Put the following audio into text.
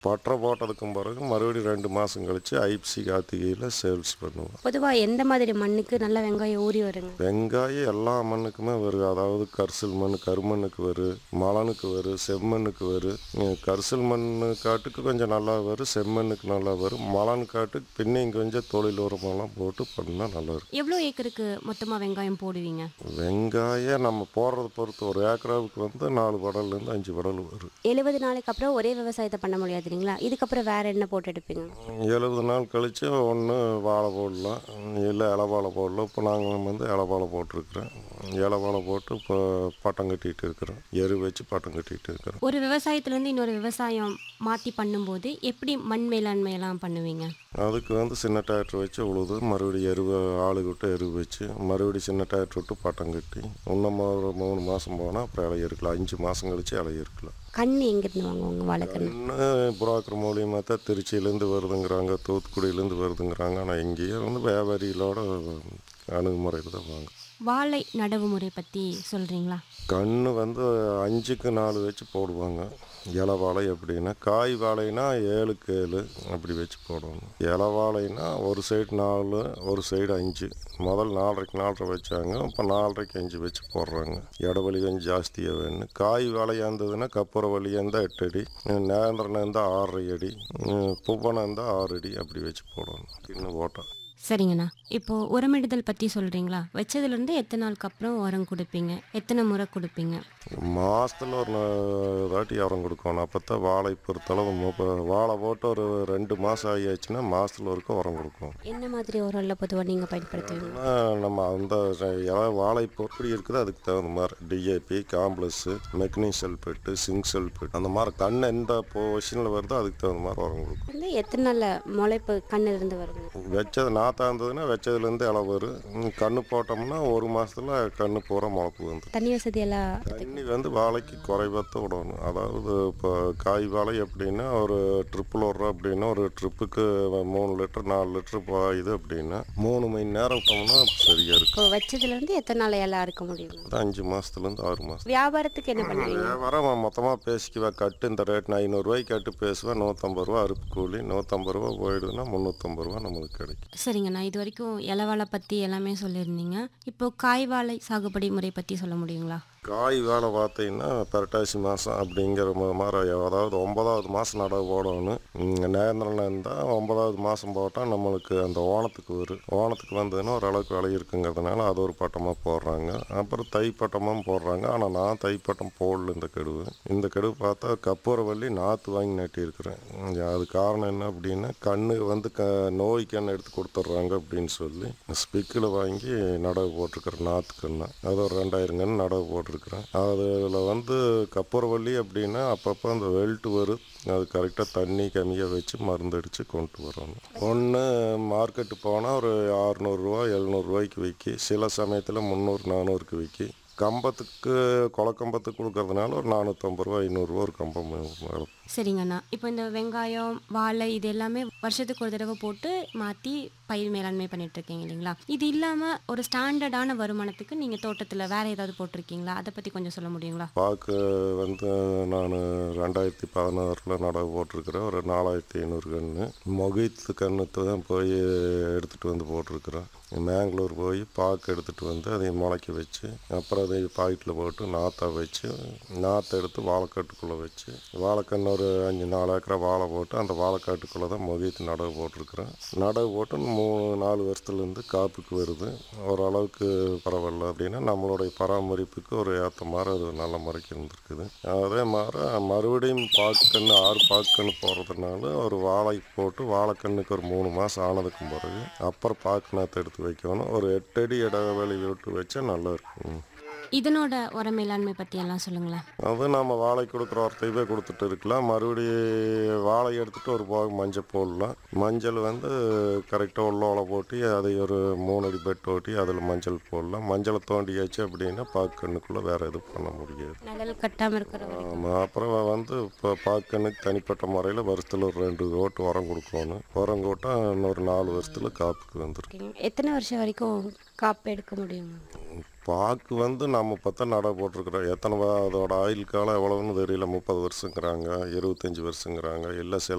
பட்டரை போட்டதுக்கும் பிறகு மறுபடியும் ரெண்டு மாதம் கழித்து ஐப்சி கார்த்திகையில் சேல்ஸ் பண்ணுவோம் பொதுவாக எந்த மாதிரி மண்ணுக்கு நல்ல வெங்காயம் ஊறி வருங்க வெங்காயம் எல்லா மண்ணுக்குமே வரும் அதாவது கரிசல் மண் கருமண்ணுக்கு வரும் மலனுக்கு வரும் செம்மண்ணுக்கு வரும் உம், கரிசல் மண்ணு காட்டுக்கு கொஞ்சம் நல்லா வரும் செம்மண்ணுக்கு நல்லா வரும் மலன் காட்டுக்கு பின்னையும் கொஞ்சம் தொழில் உரமெல்லாம் போட்டு பண்ணால் நல்லா இருக்கும் எவ்வளோ ஏக்கருக்கு மொத்தமாக வெங்காயம் போடுவீங்க வெங்காயம் நம்ம போடுறத பொறுத்து ஒரு ஏக்கராவுக்கு வந்து நாலு படல்லேருந்து அஞ்சு படல் வரும் எழுபது நாளைக்கு அப்புறம் ஒரே விவசாயத்தை பண்ண முடியாது இல்லைங்களா இதுக்கப்புறம் வேற என்ன போட்டு எடுப்பீங்க எழுபது நாள் கழித்து ஒன்று வாழை போடலாம் இல்லை இலவாழை போடலாம் இப்போ நாங்கள் வந்து இலவாழை போட்டிருக்கிறோம் இலவாழை போட்டு இப்போ பட்டம் கட்டிகிட்டு இருக்கிறோம் எரு வச்சு பட்டம் கட்டிகிட்டு இருக்கிறோம் ஒரு விவசாயத்துலேருந்து இன்னொரு விவசாயம் மாற்றி பண்ணும்போது எப்படி மண் மேலாண்மையெல்லாம் பண்ணுவீங்க அதுக்கு வந்து சின்ன டிராக்டர் வச்சு உழுது மறுபடியும் எருவை ஆளு விட்டு எருவு வச்சு மறுபடியும் சின்ன டிராக்டர் விட்டு பட்டம் கட்டி இன்னும் ஒரு மூணு மாதம் போனால் அப்புறம் இலைய இருக்கலாம் அஞ்சு மாதம் கழிச்சு இலைய இருக்கலாம் கண் எங்கேருந்து வாங்குவாங்க வாழைக்கண்ணு இன்னும் புரோக்கர் மூலியமாக தான் திருச்சியிலேருந்து வருதுங்கிறாங்க தூத்துக்குடியிலேருந்து வருதுங்கிறாங்க ஆனால் இங்கேயே வந்து வியாபாரிகளோட அணுகுமுறையில் தான் வாங்க வாழை நடவு முறை பற்றி சொல்கிறீங்களா கன்று வந்து அஞ்சுக்கு நாலு வச்சு போடுவாங்க இலை வாழை எப்படின்னா காய் வாழைனா ஏழுக்கு ஏழு அப்படி வச்சு போடணும் இலை வாழைனா ஒரு சைடு நாலு ஒரு சைடு அஞ்சு முதல் நாலரைக்கு நாலரை வச்சாங்க இப்போ நாலரைக்கு அஞ்சு வச்சு போடுறாங்க இடவெளி கொஞ்சம் ஜாஸ்தியாக வேணும் காய் வாழையாக இருந்ததுன்னா கப்புற வழியாக இருந்தால் எட்டு அடி நேந்திரனா இருந்தால் ஆறரை அடி புவனம் இருந்தால் ஆறு அடி அப்படி வச்சு போடணும் இன்னும் போட்டோம் சரிங்கண்ணா இப்போ உரமிடுதல் பற்றி சொல்கிறீங்களா வச்சதுலேருந்து எத்தனை நாளுக்கு அப்புறம் உரம் கொடுப்பீங்க எத்தனை முறை கொடுப்பீங்க மாதத்தில் ஒரு நா- தாட்டி உரம் கொடுக்கணும் அப்போ தான் வாழை பொறுத்தளவு முப்ப வாழை போட்டு ஒரு ரெண்டு மாதம் ஆகியாச்சுன்னா மாதத்தில் ஒருக்க உரம் கொடுக்கும் என்ன மாதிரி உரம்ல பொதுவாக நீங்கள் பயன்படுத்துவீங்க ஏன்னா நம்ம அந்த இலை வாழை எப்படி இருக்குது அதுக்கு தகுந்த மாதிரி டிஏபி காம்ப்ளஸ்ஸு மெக்னி சல்பேட்டு சிங்க் சல்பேட் அந்த மாதிரி கண் எந்த பொசிஷனில் வருதோ அதுக்கு தகுந்த மாதிரி உரம் கொடுக்கும் வந்து எத்தனை நாளில் முளைப்பு கண்ணுல இருந்து வருதுங்க வச்சது நாத்தா இருந்ததுன்னா வச்சதுலேருந்து இலை வரும் ம், கண்ணு போட்டோம்னா ஒரு மாதத்தில் கண்ணு பூரா முளப்பு வந்துடும் தண்ணி வசதி எல்லாம் தண்ணி வந்து வாழைக்கு குறைவாக விடணும் அதாவது இப்போ காய் வாழை எப்படின்னா ஒரு ட்ரிப்பில் விட்றோம் அப்படின்னா ஒரு ட்ரிப்புக்கு மூணு லிட்டர் நாலு லிட்டர் பாயுது அப்படின்னா மூணு மணி நேரம் விட்டோம்னா சரியாக இருக்கும் இப்போ வச்சதுலேருந்து எத்தனை நாள் எல்லாம் அறுக்க முடியும் அது அஞ்சு மாதத்துலேருந்து ஆறு மாதம் வியாபாரத்துக்கு என்ன பண்ணுவீங்க வியாபாரம் மொத்தமாக பேசிக்குவேன் கட்டு இந்த ரேட் ஐநூறுரூவாய்க்கு கட்டு பேசுவேன் நூற்றம்பது ரூபா அறுப்பு கூலி நூற்றம்பது ரூபா போயிடுதுன்னா முந்நூற்றம்பது ரூபா நமக்கு கிடைக்கும் சரிங்கண்ணா இது வரைக்கும் இலவாழை பற்றி எல்லாமே சொல்லியிருந்தீங்க இப்போ காய் வாழை சாகுபடி முறை பற்றி சொல்ல முடியுங்களா காய் வேலை பார்த்தீங்கன்னா புரட்டாசி மாதம் அப்படிங்கிற ம- மாதிரி அதாவது ஒன்பதாவது மாதம் நடவு போடணும் இங்கே நேந்திரன் இருந்தால் ஒன்பதாவது மாதம் போட்டால் நம்மளுக்கு அந்த ஓணத்துக்கு வரும் ஓணத்துக்கு வந்ததுன்னா ஓரளவுக்கு விலை இருக்குங்கிறதுனால அது ஒரு பட்டமாக போடுறாங்க அப்புறம் தை பட்டமும் போடுறாங்க ஆனால் நான் தை பட்டம் போடல இந்த கெடுவு இந்த கெடுவு பார்த்தா கற்பூரவள்ளி நாற்று வாங்கி நட்டியிருக்கிறேன் இங்க அது காரணம் என்ன அப்படின்னா கண்ணு வந்து க நோய் கண்ணு எடுத்து கொடுத்துட்றாங்க அப்படின்னு சொல்லி ஸ்பிக்கில் வாங்கி நடவு போட்டிருக்கிறேன் நாற்று கண்ணு அது ஒரு ரெண்டாயிரம் கன்று நடவு போட்டிருக்கிறேன் அதில் வந்து கற்பூரவள்ளி அப்படின்னா அப்பப்போ அந்த வெல்ட்டு வரும் அது கரெக்டாக தண்ணி கம்மியாக வச்சு மருந்து அடித்து கொண்டு வரணும் ஒன்று மார்க்கெட்டு போனால் ஒரு அறநூறுரூவா எழுநூறுவாய்க்கு விற்கி சில சமயத்தில் முந்நூறு நானூறுக்கு விற்கி கம்பத்துக்கு கொலக்கம்பத்துக்கு கொடுக்கறதுனால ஒரு நானூற்றம்பது ரூபா ஐநூறுரூவா ஒரு கம்பம் வரும். சரிங்கண்ணா இப்போ இந்த வெங்காயம் வாழை இது எல்லாமே வருஷத்துக்கு ஒரு தடவை போட்டு மாற்றி பயிர் மேலாண்மை பண்ணிட்டு இருக்கீங்க இல்லைங்களா இது இல்லாமல் ஒரு ஸ்டாண்டர்டான வருமானத்துக்கு நீங்கள் தோட்டத்தில் வேற ஏதாவது போட்டிருக்கீங்களா அதை பற்றி கொஞ்சம் சொல்ல முடியுங்களா பாக்கு வந்து நான் ரெண்டாயிரத்தி பதினாறில் நடவு போட்டிருக்கிறேன் ஒரு நாலாயிரத்தி ஐநூறு கன்று மொகித்து கன்று தான் போய் எடுத்துகிட்டு வந்து போட்டிருக்கிறேன் மேங்களூர் போய் பாக்கு எடுத்துகிட்டு வந்து அதை முளைக்க வச்சு அப்புறம் அதை பாக்கெட்டில் போட்டு நாற்றா வச்சு நாற்றை எடுத்து வாழைக்காட்டுக்குள்ளே வச்சு வாழைக்கன்று ஒரு அஞ்சு நாலு ஏக்கரா வாழை போட்டு அந்த வாழைக்காட்டுக்குள்ளே தான் மொகித்து நடவு போட்டிருக்கிறேன் நடவு போட்டு மூணு நாலு வருஷத்துலேருந்து காப்புக்கு வருது ஓரளவுக்கு பரவாயில்ல அப்படின்னா நம்மளுடைய பராமரிப்புக்கு ஒரு ஏற்ற மாதிரி அது நல்ல முறைக்கு இருந்திருக்குது அதே மாதிரி மறுபடியும் பாக்கன்று ஆறு பாக்கன்று போடுறதுனால ஒரு வாழை போட்டு வாழைக்கண்ணுக்கு ஒரு மூணு மாதம் ஆனதுக்கு பிறகு அப்புறம் பாக்கு நாற்று எடுத்து வைக்கணும் ஒரு எட்டு அடி இடைவெளி விட்டு வச்சா நல்லா இருக்கும் இதனோட உர மேலாண்மை பற்றி எல்லாம் சொல்லுங்களேன் அது நம்ம வாழை கொடுக்குற ஒருத்தையவே கொடுத்துட்டு இருக்கலாம் மறுபடியும் வாழை எடுத்துட்டு ஒரு போக மஞ்சள் போடலாம் மஞ்சள் வந்து கரெக்டாக உள்ள ஓலை போட்டு அதை ஒரு மூணு அடி பெட் ஓட்டி அதில் மஞ்சள் போடலாம் மஞ்சளை தோண்டியாச்சு அப்படின்னா பாக்கண்ணுக்குள்ளே வேறு எதுவும் பண்ண முடியாது நிழல் கட்டாமல் இருக்கிற வரைக்கும் ஆமாம் அப்புறம் வந்து இப்போ பாக்கண்ணுக்கு தனிப்பட்ட முறையில் வருஷத்தில் ஒரு ரெண்டு ஓட்டு உரம் கொடுக்கணும் உரம் போட்டா இன்னொரு நாலு வருஷத்தில் காப்புக்கு வந்துடும் இருக்கீங்க. எத்தனை வருஷம் வரைக்கும் காப்பு எடுக்க முடியும் பாக்கு வந்து நம்ம இப்போ தான் நடவு போட்டிருக்கிறோம் எத்தனை வா- அதோட ஆயுள் காலம் எவ்வளவுன்னு தெரியல முப்பது வருஷங்கிறாங்க இருபத்தஞ்சி வருஷங்கிறாங்க இல்லை சில